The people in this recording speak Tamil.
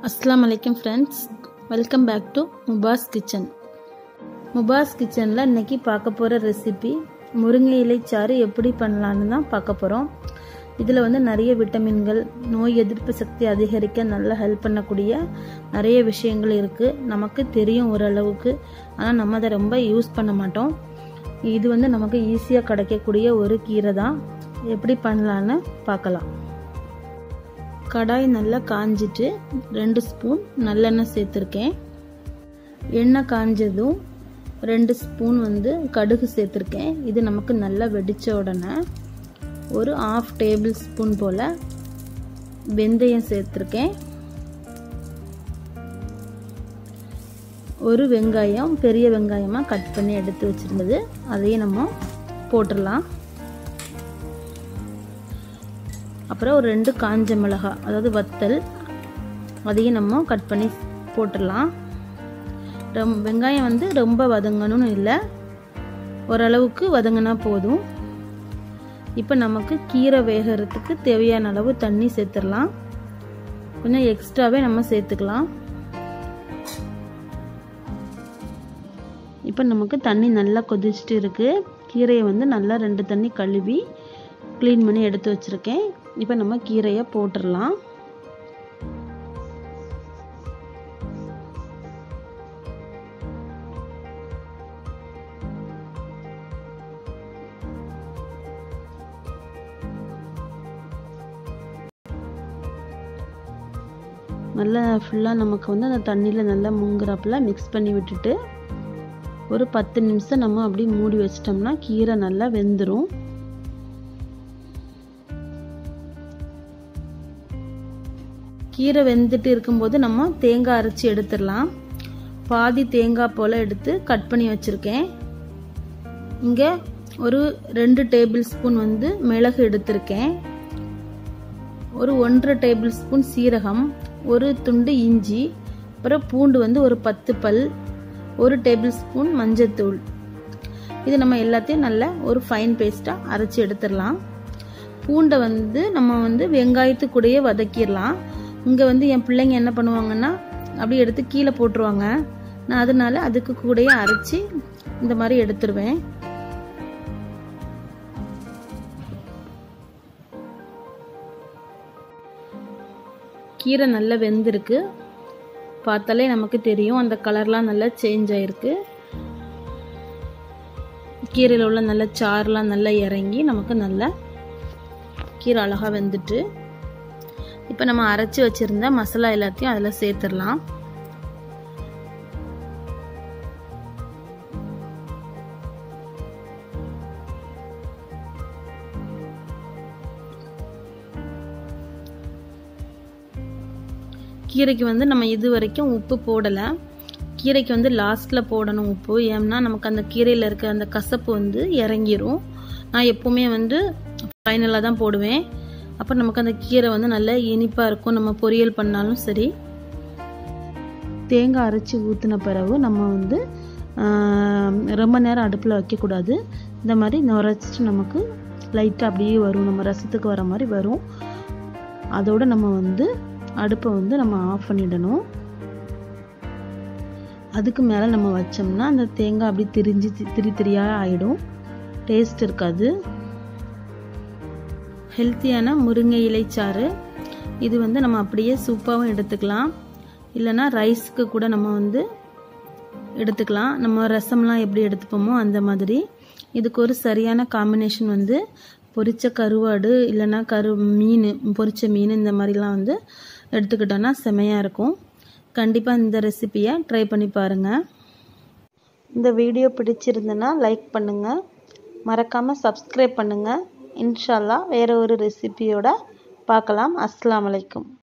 அஸ்லாம் வலைக்கம் friends welcome back to Mubas kitchen Mubas கிச்சனில் இன்றைக்கி பார்க்க போகிற ரெசிபி முருங்கை இலை சாறு எப்படி பண்ணலான்னு தான் பார்க்க போகிறோம் இதில் வந்து நிறைய விட்டமின்கள் நோய் எதிர்ப்பு சக்தி அதிகரிக்க நல்லா ஹெல்ப் பண்ணக்கூடிய நிறைய விஷயங்கள் இருக்குது நமக்கு தெரியும் ஓரளவுக்கு ஆனால் நம்ம அதை ரொம்ப யூஸ் பண்ண மாட்டோம் இது வந்து நமக்கு ஈஸியாக கிடைக்கக்கூடிய ஒரு கீரை தான் எப்படி பண்ணலான்னு பார்க்கலாம் கடாய் நல்லா காஞ்சிட்டு ரெண்டு ஸ்பூன் நல்லெண்ணெய் சேர்த்துருக்கேன் எண்ணெய் காஞ்சதும் ரெண்டு ஸ்பூன் வந்து கடுகு சேர்த்துருக்கேன் இது நமக்கு நல்லா வெடித்த உடனே ஒரு ஆஃப் டேபிள் ஸ்பூன் போல் வெந்தயம் சேர்த்துருக்கேன் ஒரு வெங்காயம் பெரிய வெங்காயமாக கட் பண்ணி எடுத்து வச்சுருந்தது அதையும் நம்ம போட்டுடலாம் அப்புறம் ஒரு ரெண்டு காஞ்ச மிளகாய் அதாவது வத்தல் அதையும் நம்ம கட் பண்ணி போட்டுடலாம் ரொம் வெங்காயம் வந்து ரொம்ப வதங்கணும்னு இல்லை ஓரளவுக்கு வதங்கினா போதும் இப்போ நமக்கு கீரை வேகிறதுக்கு தேவையான அளவு தண்ணி சேர்த்துடலாம் கொஞ்சம் எக்ஸ்ட்ராவே நம்ம சேர்த்துக்கலாம் இப்போ நமக்கு தண்ணி நல்லா கொதிச்சுட்டு இருக்குது கீரையை வந்து நல்லா ரெண்டு தண்ணி கழுவி க்ளீன் பண்ணி எடுத்து வச்சுருக்கேன் இப்போ நம்ம கீரையை போட்டுடலாம் நல்லா ஃபுல்லாக நமக்கு வந்து அந்த தண்ணியில் நல்லா முங்குறப்பில் மிக்ஸ் பண்ணி விட்டுட்டு ஒரு பத்து நிமிஷம் நம்ம அப்படி மூடி வச்சிட்டோம்னா கீரை நல்லா வெந்துடும் கீரை வெந்துட்டு இருக்கும்போது நம்ம தேங்காய் அரைச்சி எடுத்துடலாம் பாதி தேங்காய் போல் எடுத்து கட் பண்ணி வச்சுருக்கேன் இங்கே ஒரு ரெண்டு டேபிள் ஸ்பூன் வந்து மிளகு எடுத்திருக்கேன் ஒரு ஒன்றரை டேபிள் ஸ்பூன் சீரகம் ஒரு துண்டு இஞ்சி அப்புறம் பூண்டு வந்து ஒரு பத்து பல் ஒரு டேபிள் ஸ்பூன் மஞ்சத்தூள் இது நம்ம எல்லாத்தையும் நல்லா ஒரு ஃபைன் பேஸ்ட்டாக அரைச்சி எடுத்துடலாம் பூண்டை வந்து நம்ம வந்து வெங்காயத்துக்கூடயே வதக்கிடலாம் இங்கே வந்து என் பிள்ளைங்க என்ன பண்ணுவாங்கன்னா அப்படி எடுத்து கீழே போட்டுருவாங்க நான் அதனால அதுக்கு கூடயே அரைச்சி இந்த மாதிரி எடுத்துருவேன் கீரை நல்லா வெந்திருக்கு பார்த்தாலே நமக்கு தெரியும் அந்த கலர்லாம் நல்லா சேஞ்ச் ஆயிருக்கு கீரையில் உள்ள நல்ல சாறுலாம் நல்லா இறங்கி நமக்கு நல்லா கீரை அழகாக வெந்துட்டு இப்போ நம்ம அரைச்சி வச்சுருந்த மசாலா எல்லாத்தையும் அதில் சேர்த்துடலாம் கீரைக்கு வந்து நம்ம இது வரைக்கும் உப்பு போடலை கீரைக்கு வந்து லாஸ்ட்டில் போடணும் உப்பு ஏன்னா நமக்கு அந்த கீரையில் இருக்க அந்த கசப்பு வந்து இறங்கிரும் நான் எப்போவுமே வந்து ஃபைனலாக தான் போடுவேன் அப்போ நமக்கு அந்த கீரை வந்து நல்ல இனிப்பாக இருக்கும் நம்ம பொரியல் பண்ணாலும் சரி தேங்காய் அரைச்சி ஊற்றின பிறகு நம்ம வந்து ரொம்ப நேரம் அடுப்பில் வைக்கக்கூடாது இந்த மாதிரி நுரைச்சிட்டு நமக்கு லைட்டாக அப்படியே வரும் நம்ம ரசத்துக்கு வர மாதிரி வரும் அதோடு நம்ம வந்து அடுப்பை வந்து நம்ம ஆஃப் பண்ணிடணும் அதுக்கு மேலே நம்ம வச்சோம்னா அந்த தேங்காய் அப்படி திரிஞ்சு திரி திரியாக ஆகிடும் டேஸ்ட் இருக்காது ஹெல்த்தியான முருங்கை இலை சாறு இது வந்து நம்ம அப்படியே சூப்பாகவும் எடுத்துக்கலாம் இல்லைனா ரைஸ்க்கு கூட நம்ம வந்து எடுத்துக்கலாம் நம்ம ரசம்லாம் எப்படி எடுத்துப்போமோ அந்த மாதிரி இதுக்கு ஒரு சரியான காம்பினேஷன் வந்து பொரிச்ச கருவாடு இல்லைனா கரு மீன் பொரிச்ச மீன் இந்த மாதிரிலாம் வந்து எடுத்துக்கிட்டோன்னா செமையாக இருக்கும் கண்டிப்பாக இந்த ரெசிப்பியை ட்ரை பண்ணி பாருங்கள் இந்த வீடியோ பிடிச்சிருந்ததுன்னா லைக் பண்ணுங்கள் மறக்காமல் சப்ஸ்கிரைப் பண்ணுங்கள் இன்ஷால்லா வேறு ஒரு ரெசிபியோட பார்க்கலாம் அஸ்லாம் வலைக்கும்